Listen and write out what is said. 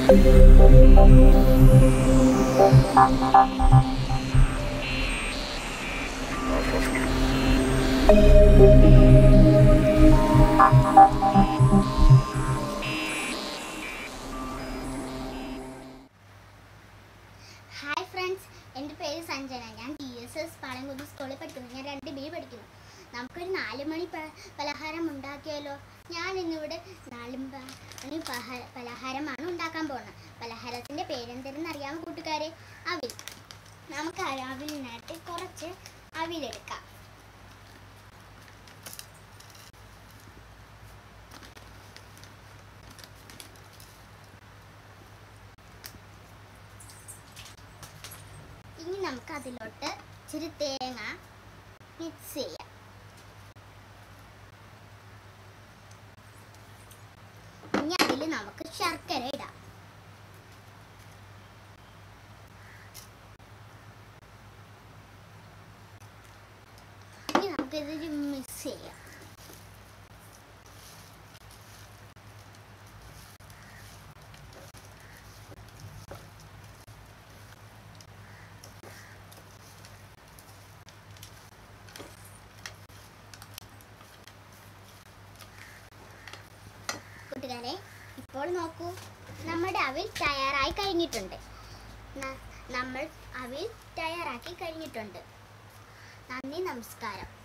hi friends എൻ്റെ പേര് സഞ്ജന ഞാൻ ടി എസ് എസ് പാളയംകുന്ന് സ്കൂളിൽ പഠിക്കുന്നു ഞാൻ രണ്ട് ബി പഠിക്കുന്നു നമുക്കൊരു നാല് മണി പ- പലഹാരം ഉണ്ടാക്കിയാലോ ഞാൻ ഇന്നിവിടെ നാല് പ- മണി പഹ- പലഹാരമാണ് ഉണ്ടാക്കാൻ പോകുന്നത് പലഹാരത്തിൻ്റെ പേരെന്തെന്ന് അറിയാമോ കൂട്ടുകാരെ അവിൽ നമുക്ക് ആ അവിലിനായിട്ട് കുറച്ച് അവിലെടുക്കാം ഇനി നമുക്ക് അതിലോട്ട് ഇച്ചിരി തേങ്ങ മിക്സ് ചെയ്യാം ഇനി അതിൽ നമുക്ക് ശർക്കര ഇടാം ഇനി നമുക്ക് ഇതിൽ മിക്സ് ചെയ്യാം കൂട്ടുകാരെ ഇപ്പോൾ നോക്കൂ നമ്മുടെ അവിൽ തയ്യാറായി കഴിഞ്ഞിട്ടുണ്ട് ന- നമ്മൾ അവിൽ തയ്യാറാക്കി കഴിഞ്ഞിട്ടുണ്ട് നന്ദി നമസ്കാരം